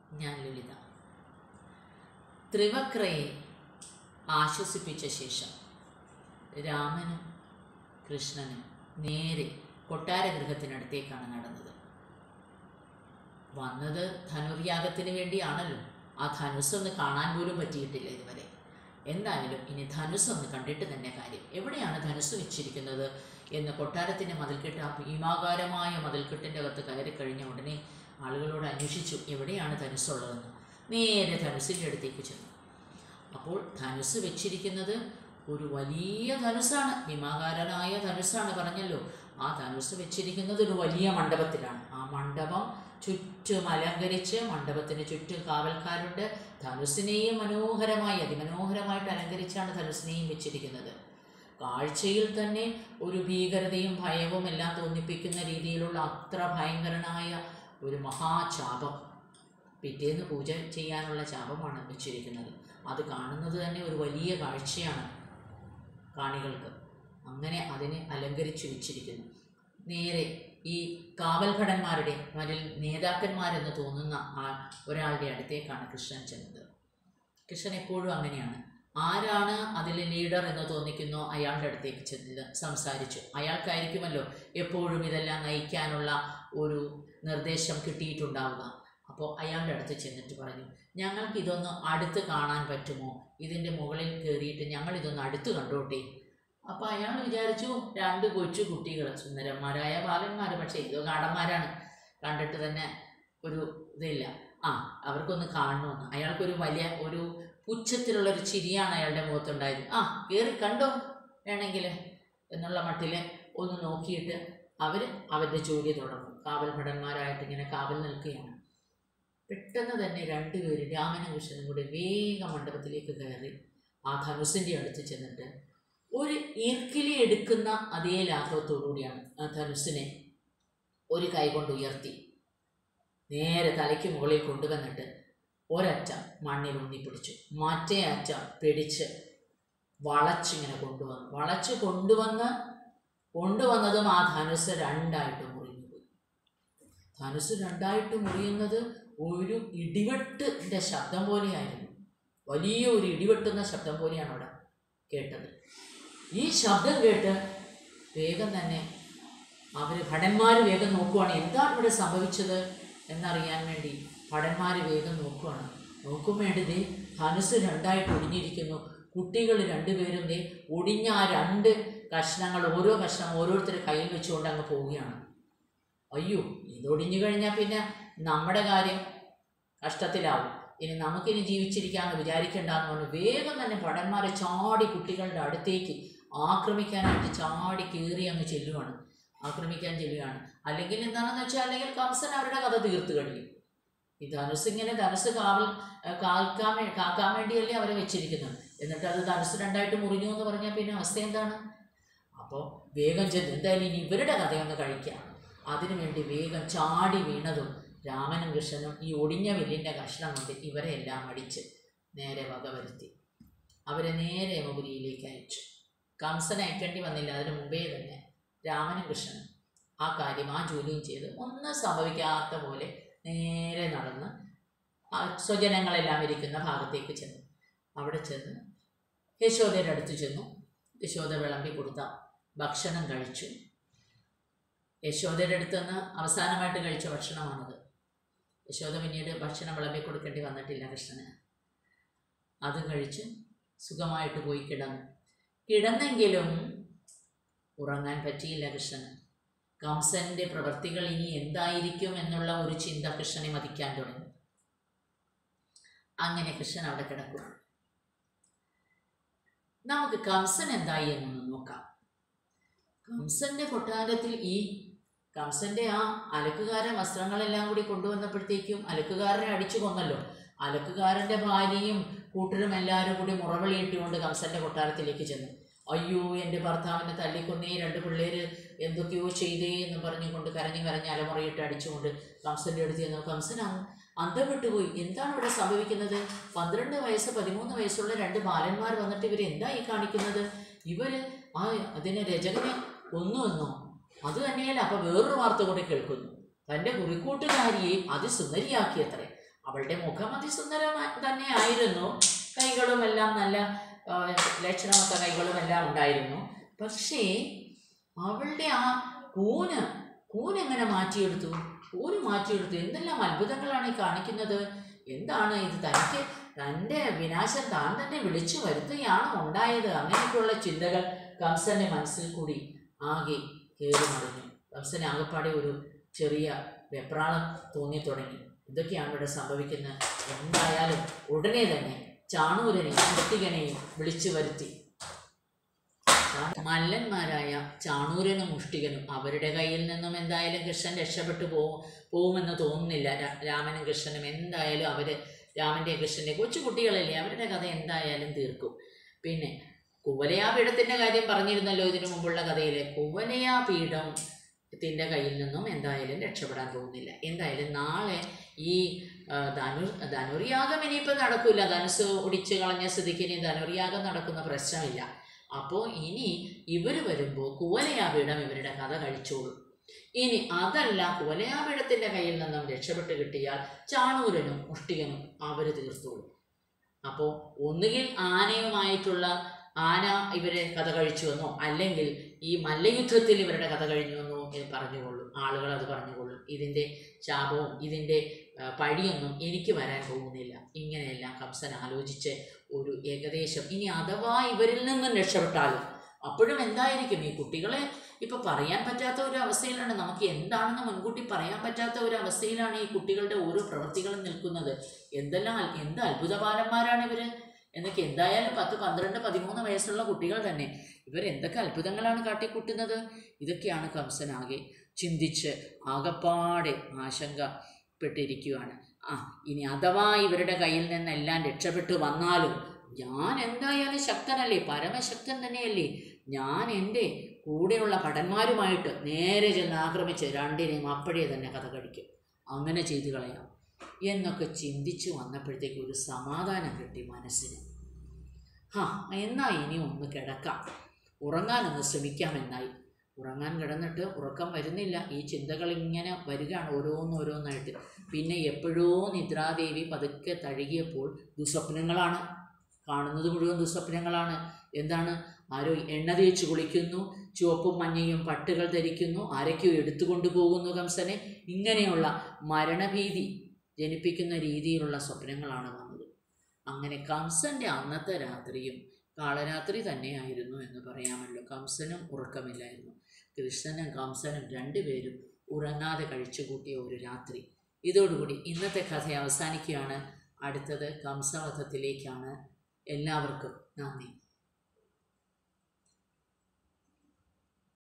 ഞാൻ ലളിത ത്രിവക്രയെ ആശ്വസിപ്പിച്ച ശേഷം രാമനും കൃഷ്ണനും നേരെ കൊട്ടാരഗൃഹത്തിനടുത്തേക്കാണ് നടന്നത് വന്നത് ധനുർയാഗത്തിന് വേണ്ടിയാണല്ലോ ആ ധനുസ് ഒന്ന് കാണാൻ പോലും പറ്റിയിട്ടില്ല ഇതുവരെ എന്തായാലും ഇനി ധനുസ് ഒന്ന് കണ്ടിട്ട് തന്നെ കാര്യം എവിടെയാണ് ധനുസ് വെച്ചിരിക്കുന്നത് എന്ന് കൊട്ടാരത്തിൻ്റെ മതിൽക്കെട്ട് ആ ഭീമാകാരമായ മതിൽക്കെട്ടിൻ്റെ അകത്ത് കയറി കഴിഞ്ഞ ഉടനെ ആളുകളോട് അന്വേഷിച്ചു എവിടെയാണ് ധനുസ്സുള്ളതെന്ന് നേരെ ധനുസിൻ്റെ അടുത്തേക്ക് ചെന്നു അപ്പോൾ ധനുസ് വെച്ചിരിക്കുന്നത് ഒരു വലിയ ധനുസ്സാണ് ഭീമാകാരനായ ധനുസ്സാണ് പറഞ്ഞല്ലോ ആ ധനുസ് വെച്ചിരിക്കുന്നത് ഒരു വലിയ മണ്ഡപത്തിലാണ് ആ മണ്ഡപം ചുറ്റും അലങ്കരിച്ച് മണ്ഡപത്തിന് ചുറ്റും കാവൽക്കാരുണ്ട് ധനുസിനെയും മനോഹരമായി അതിമനോഹരമായിട്ട് അലങ്കരിച്ചാണ് ധനുസിനെയും വെച്ചിരിക്കുന്നത് കാഴ്ചയിൽ തന്നെ ഒരു ഭീകരതയും ഭയവും എല്ലാം തോന്നിപ്പിക്കുന്ന രീതിയിലുള്ള അത്ര ഭയങ്കരനായ ഒരു മഹാചാപം പിറ്റേന്ന് പൂജ ചെയ്യാനുള്ള ചാപമാണ് വെച്ചിരിക്കുന്നത് അത് കാണുന്നത് തന്നെ ഒരു വലിയ കാഴ്ചയാണ് കാണികൾക്ക് അങ്ങനെ അതിനെ അലങ്കരിച്ചു വെച്ചിരിക്കുന്നു നേരെ ഈ കാവൽഭടന്മാരുടെ അതിൽ നേതാക്കന്മാരെന്ന് തോന്നുന്ന ആ ഒരാളുടെ അടുത്തേക്കാണ് കൃഷ്ണൻ ചെന്നത് കൃഷ്ണൻ എപ്പോഴും അങ്ങനെയാണ് ആരാണ് അതിലെ ലീഡർ എന്ന് തോന്നിക്കുന്നോ അയാളുടെ അടുത്തേക്ക് ചെന്ന് സംസാരിച്ചു അയാൾക്കായിരിക്കുമല്ലോ എപ്പോഴും ഇതെല്ലാം നയിക്കാനുള്ള ഒരു നിർദ്ദേശം കിട്ടിയിട്ടുണ്ടാവുക അപ്പോൾ അയാളുടെ അടുത്ത് ചെന്നിട്ട് പറഞ്ഞു ഞങ്ങൾക്ക് ഇതൊന്ന് അടുത്ത് കാണാൻ പറ്റുമോ ഇതിൻ്റെ മുകളിൽ കയറിയിട്ട് ഞങ്ങൾ ഇതൊന്ന് അടുത്ത് കണ്ടോട്ടെ അപ്പോൾ അയാൾ വിചാരിച്ചു രണ്ട് കൊച്ചു കുട്ടികൾ സുന്ദരന്മാരായ ബാലന്മാർ പക്ഷേ ഇതോ കാടന്മാരാണ് കണ്ടിട്ട് തന്നെ ഒരു ഇതില്ല ആ അവർക്കൊന്ന് കാണണമെന്ന് അയാൾക്കൊരു വലിയ ഒരു പുച്ഛത്തിലുള്ള ഒരു ചിരിയാണ് അയാളുടെ മുഖത്തുണ്ടായത് ആ കയറി കണ്ടോ വേണമെങ്കിൽ എന്നുള്ള മട്ടിൽ ഒന്ന് നോക്കിയിട്ട് അവർ അവരുടെ ജോലി തുടങ്ങും കാവൽ ഭടന്മാരായിട്ട് ഇങ്ങനെ കാവൽ നിൽക്കുകയാണ് പെട്ടെന്ന് തന്നെ രണ്ടുപേരും രാമനും കൃഷ്ണനും കൂടി വേഗം മണ്ഡപത്തിലേക്ക് കയറി ആ ധനുസിൻ്റെ അടുത്ത് ചെന്നിട്ട് ഒരു ഈർക്കിലി എടുക്കുന്ന അതേ ലാഘവത്തോടുകൂടിയാണ് ആ ധനുസിനെ ഒരു കൈ കൊണ്ട് ഉയർത്തി നേരെ തലയ്ക്ക് മുകളിൽ കൊണ്ടുവന്നിട്ട് ഒരറ്റ മണ്ണിൽ ഊന്നിപ്പിടിച്ചു മറ്റേ അറ്റ പിടിച്ച് വളച്ചിങ്ങനെ കൊണ്ടുവന്നു വളച്ച് കൊണ്ടുവന്ന് കൊണ്ടുവന്നതും ആ ധനുസ് രണ്ടായിട്ട് മുറിഞ്ഞുപോയി ധനുസ് രണ്ടായിട്ട് മുറിയുന്നത് ഒരു ഇടിവെട്ടിൻ്റെ ശബ്ദം പോലെയായിരുന്നു വലിയ ഒരു ഇടിവെട്ടുന്ന ശബ്ദം പോലെയാണ് അവിടെ കേട്ടത് ഈ ശബ്ദം കേട്ട് വേഗം തന്നെ അവർ ഭടന്മാർ വേഗം നോക്കുവാണ് എന്താണ് ഇവിടെ സംഭവിച്ചത് എന്നറിയാൻ വേണ്ടി ഭടന്മാർ വേഗം നോക്കുവാണ് നോക്കും വേണ്ടതേ ധനുസ് രണ്ടായിട്ട് ഒടിഞ്ഞിരിക്കുന്നു കുട്ടികൾ രണ്ടുപേരും ദേ ഒടിഞ്ഞ ആ രണ്ട് കഷ്ണങ്ങൾ ഓരോ കഷ്ണം ഓരോരുത്തരുടെ കയ്യിൽ വെച്ചുകൊണ്ട് അങ്ങ് പോവുകയാണ് അയ്യോ ഇതൊടിഞ്ഞു കഴിഞ്ഞാൽ പിന്നെ നമ്മുടെ കാര്യം കഷ്ടത്തിലാവും ഇനി നമുക്കിനി ജീവിച്ചിരിക്കാമെന്ന് വിചാരിക്കേണ്ടെന്ന് പറഞ്ഞു വേഗം തന്നെ ഭടന്മാരെ ചാടി കുട്ടികളുടെ അടുത്തേക്ക് ആക്രമിക്കാനായിട്ട് ചാടി കയറി അങ്ങ് ചെല്ലുവാണ് ആക്രമിക്കാൻ ചെല്ലുകയാണ് അല്ലെങ്കിൽ എന്താണെന്ന് വെച്ചാൽ അല്ലെങ്കിൽ കംസൻ അവരുടെ കഥ തീർത്തു കഴിയും ഈ ധനുസ് ഇങ്ങനെ ധനുസ് കാവൽ കാക്കാൻ വേ കാക്കാൻ വേണ്ടിയല്ലേ അവരെ വെച്ചിരിക്കുന്നത് എന്നിട്ട് അത് ധനുസ് രണ്ടായിട്ട് മുറിഞ്ഞു എന്ന് പറഞ്ഞാൽ പിന്നെ അവസ്ഥ എന്താണ് അപ്പോൾ വേഗം ചെന്ന് എന്തായാലും ഇനി ഇവരുടെ കഥയൊന്ന് കഴിക്കാം അതിനുവേണ്ടി വേഗം ചാടി വീണതും രാമനും കൃഷ്ണനും ഈ ഒടിഞ്ഞ വില്ലിൻ്റെ കഷ്ണം കൊണ്ട് ഇവരെ എല്ലാം അടിച്ച് നേരെ വകവരുത്തി അവരെ നേരെ യമപുരിയിലേക്ക് അയച്ചു കംസനെ അയക്കേണ്ടി വന്നില്ല അതിനു മുമ്പേ തന്നെ രാമനും കൃഷ്ണനും ആ കാര്യം ആ ജോലിയും ചെയ്ത് ഒന്നും സംഭവിക്കാത്ത പോലെ നേരെ നടന്ന് ആ സ്വജനങ്ങളെല്ലാം ഇരിക്കുന്ന ഭാഗത്തേക്ക് ചെന്നു അവിടെ ചെന്ന് യശോദയുടെ അടുത്ത് ചെന്നു യശോദ വിളമ്പി കൊടുത്ത ഭക്ഷണം കഴിച്ചു യശോദയുടെ അടുത്ത് നിന്ന് അവസാനമായിട്ട് കഴിച്ച ഭക്ഷണമാണത് യശോദ പിന്നീട് ഭക്ഷണം വിളമ്പി കൊടുക്കേണ്ടി വന്നിട്ടില്ല കൃഷ്ണന് അത് കഴിച്ച് സുഖമായിട്ട് പോയി കിടന്നു കിടന്നെങ്കിലും ഉറങ്ങാൻ പറ്റിയില്ല കൃഷ്ണന് കംസന്റെ പ്രവൃത്തികൾ ഇനി എന്തായിരിക്കും എന്നുള്ള ഒരു ചിന്ത കൃഷ്ണനെ മതിക്കാൻ തുടങ്ങി അങ്ങനെ കൃഷ്ണൻ അവിടെ കിടക്കുകയാണ് നമുക്ക് കംസൻ എന്തായി എന്നൊന്ന് നോക്കാം കംസന്റെ കൊട്ടാരത്തിൽ ഈ കംസന്റെ ആ അലക്കുകാരൻ വസ്ത്രങ്ങളെല്ലാം കൂടി കൊണ്ടുവന്നപ്പോഴത്തേക്കും അലക്കുകാരനെ അടിച്ചു കൊന്നല്ലോ അലക്കുകാരന്റെ ഭാര്യയും കൂട്ടരും എല്ലാവരും കൂടി മുറവിളിയിട്ടുകൊണ്ട് കംസന്റെ കൊട്ടാരത്തിലേക്ക് ചെന്നു അയ്യോ എൻ്റെ ഭർത്താവിനെ തല്ലിക്കൊന്നേ രണ്ട് പിള്ളേര് എന്തൊക്കെയോ ചെയ്തേ എന്ന് പറഞ്ഞുകൊണ്ട് കരഞ്ഞു കരഞ്ഞ് അലമുറയിട്ട് അടിച്ചുകൊണ്ട് കംസന്റെ അടുത്ത് ചെന്നു കംസൻ അ- അന്തം വിട്ടുപോയി എന്താണ് ഇവിടെ സംഭവിക്കുന്നത് പന്ത്രണ്ട് വയസ്സ് പതിമൂന്ന് വയസ്സുള്ള രണ്ട് ബാലന്മാർ വന്നിട്ട് ഇവർ എന്താ ഈ കാണിക്കുന്നത് ഇവര് ആ അതിനെ രചകനെ കൊന്നുവെന്നോ അത് തന്നെയല്ല അപ്പൊ വേറൊരു വാർത്ത കൂടി കേൾക്കുന്നു തന്റെ കുറിക്കൂട്ടുകാരിയെ അതിസുന്ദരിയാക്കിയത്രേ അവളുടെ മുഖം അതിസുന്ദരം തന്നെ ആയിരുന്നു കൈകളും എല്ലാം നല്ല ആ, ലക്ഷണമൊത്ത കൈകളും എല്ലാം ഉണ്ടായിരുന്നു പക്ഷേ അവളുടെ ആ കൂന് കൂന് എങ്ങനെ മാറ്റിയെടുത്തു കൂന് മാറ്റിയെടുത്തു എന്തെല്ലാം അത്ഭുതങ്ങളാണ് ഈ കാണിക്കുന്നത് എന്താണ് ഇത് തനിക്ക് തൻ്റെ വിനാശം താൻ തന്നെ വിളിച്ചു വരുത്തുകയാണോ ഉണ്ടായത് അങ്ങനെയൊക്കെയുള്ള ചിന്തകൾ കംസന്റെ മനസ്സിൽ കൂടി ആകെ കയറി മറിഞ്ഞു കംസന് ആകെപ്പാടെ ഒരു ചെറിയ വെപ്രാളം തോന്നി തുടങ്ങി ഇതൊക്കെയാണ് ഇവിടെ സംഭവിക്കുന്നത് എന്തായാലും ഉടനെ തന്നെ ചാണൂരനെയും മുഷ്ടികനെയും വിളിച്ചു വരുത്തി മല്ലന്മാരായ ചാണൂരനും മുഷ്ടികനും അവരുടെ കയ്യിൽ നിന്നും എന്തായാലും കൃഷ്ണൻ രക്ഷപ്പെട്ടു പോകും പോകുമെന്ന് തോന്നുന്നില്ല രാ- രാമനും കൃഷ്ണനും എന്തായാലും അവർ രാമൻ്റെ കൃഷ്ണൻ്റെ കൊച്ചു കുട്ടികളല്ലേ അവരുടെ കഥ എന്തായാലും തീർക്കും പിന്നെ കുവലയാ പീഠത്തിൻ്റെ കാര്യം പറഞ്ഞിരുന്നല്ലോ ഇതിനു മുമ്പുള്ള കഥയിലെ കുവലയാ പീഠത്തിൻ്റെ കയ്യിൽ നിന്നും എന്തായാലും രക്ഷപ്പെടാൻ പോകുന്നില്ല എന്തായാലും നാളെ ഈ ആ, ധനു ധനുർയാഗം ഇനിയിപ്പോൾ നടക്കില്ല ധനുസ് ഒടിച്ച് കളഞ്ഞ സ്ഥിതിക്ക് ഇനി ധനുർയാഗം നടക്കുന്ന പ്രശ്നമില്ല അപ്പോൾ ഇനി ഇവർ വരുമ്പോൾ കുവലയാപീഠം ഇവരുടെ കഥ കഴിച്ചോളും ഇനി അതല്ല കുവലയാപീഠത്തിൻ്റെ കയ്യിൽ നിന്നും രക്ഷപ്പെട്ട് കിട്ടിയാൽ ചാണൂരനും മുഷ്ടികനും അവർ തീർത്തോളും അപ്പോൾ ഒന്നുകിൽ ആനയുമായിട്ടുള്ള ആന ഇവരെ കഥ കഴിച്ചുവെന്നോ അല്ലെങ്കിൽ ഈ മല്ലയുദ്ധത്തിൽ ഇവരുടെ കഥ കഴിഞ്ഞുവെന്നോ എന്ന് പറഞ്ഞുകൊള്ളും ആളുകൾ അത് പറഞ്ഞുകൊള്ളും ഇതിൻ്റെ ശാപവും ഇതിൻ്റെ ആ, പഴിയൊന്നും എനിക്ക് വരാൻ പോകുന്നില്ല ഇങ്ങനെയെല്ലാം കംസൻ ആലോചിച്ച് ഒരു ഏകദേശം ഇനി അഥവാ ഇവരിൽ നിന്നും രക്ഷപ്പെട്ടാലും അപ്പോഴും എന്തായിരിക്കും ഈ കുട്ടികളെ ഇപ്പൊ പറയാൻ പറ്റാത്ത ഒരു അവസ്ഥയിലാണ് നമുക്ക് എന്താണെന്ന് മുൻകൂട്ടി പറയാൻ പറ്റാത്ത ഒരു അവസ്ഥയിലാണ് ഈ കുട്ടികളുടെ ഓരോ പ്രവൃത്തികളും നിൽക്കുന്നത് എന്തെല്ലാം അൽ- എന്ത് അത്ഭുതപാലന്മാരാണ് ഇവര് എന്നൊക്കെ എന്തായാലും പത്ത് പന്ത്രണ്ട് പതിമൂന്ന് വയസ്സുള്ള കുട്ടികൾ തന്നെ ഇവർ എന്തൊക്കെ അത്ഭുതങ്ങളാണ് കാട്ടിക്കൂട്ടുന്നത് ഇതൊക്കെയാണ് കംസനാകെ ചിന്തിച്ച് ആകപ്പാടെ ആശങ്കപ്പെട്ടിരിക്കുകയാണ് ആ ഇനി അഥവാ ഇവരുടെ കയ്യിൽ നിന്നെല്ലാം രക്ഷപ്പെട്ടു വന്നാലും ഞാൻ എന്തായാലും ശക്തനല്ലേ പരമശക്തൻ തന്നെയല്ലേ ഞാൻ എൻ്റെ കൂടെയുള്ള ഭടന്മാരുമായിട്ട് നേരെ ചെന്ന് ആക്രമിച്ച് രണ്ടിനെയും അപ്പോഴേ തന്നെ കഥ കഴിക്കും അങ്ങനെ ചെയ്തു കളയാം എന്നൊക്കെ ചിന്തിച്ചു വന്നപ്പോഴത്തേക്ക് ഒരു സമാധാനം കിട്ടി മനസ്സിന് ഹാ എന്നാ ഇനി ഒന്ന് കിടക്കാം ഉറങ്ങാനൊന്ന് ശ്രമിക്കാമെന്നായി ഉറങ്ങാൻ കിടന്നിട്ട് ഉറക്കം വരുന്നില്ല ഈ ചിന്തകൾ ഇങ്ങനെ വരികയാണ് ഓരോന്നോരോന്നായിട്ട് പിന്നെ എപ്പോഴോ നിദ്രാദേവി പതുക്കെ തഴുകിയപ്പോൾ ദുസ്വപ്നങ്ങളാണ് കാണുന്നത് മുഴുവൻ ദുസ്വപ്നങ്ങളാണ് എന്താണ് ആരോ എണ്ണ തേച്ച് കുളിക്കുന്നു ചുവപ്പും മഞ്ഞയും പട്ടുകൾ ധരിക്കുന്നു ആരൊക്കെയോ എടുത്തുകൊണ്ട് പോകുന്നു കംസനെ ഇങ്ങനെയുള്ള മരണഭീതി ജനിപ്പിക്കുന്ന രീതിയിലുള്ള സ്വപ്നങ്ങളാണ് വന്നത് അങ്ങനെ കംസന്റെ അന്നത്തെ രാത്രിയും കാളരാത്രി തന്നെയായിരുന്നു എന്ന് പറയാമല്ലോ കംസനും ഉറക്കമില്ലായിരുന്നു കൃഷ്ണനും കംസനും രണ്ടുപേരും ഉറങ്ങാതെ കഴിച്ചുകൂട്ടിയ ഒരു രാത്രി ഇതോടുകൂടി ഇന്നത്തെ കഥ അവസാനിക്കുകയാണ് അടുത്തത് കംസവധത്തിലേക്കാണ് എല്ലാവർക്കും നന്ദി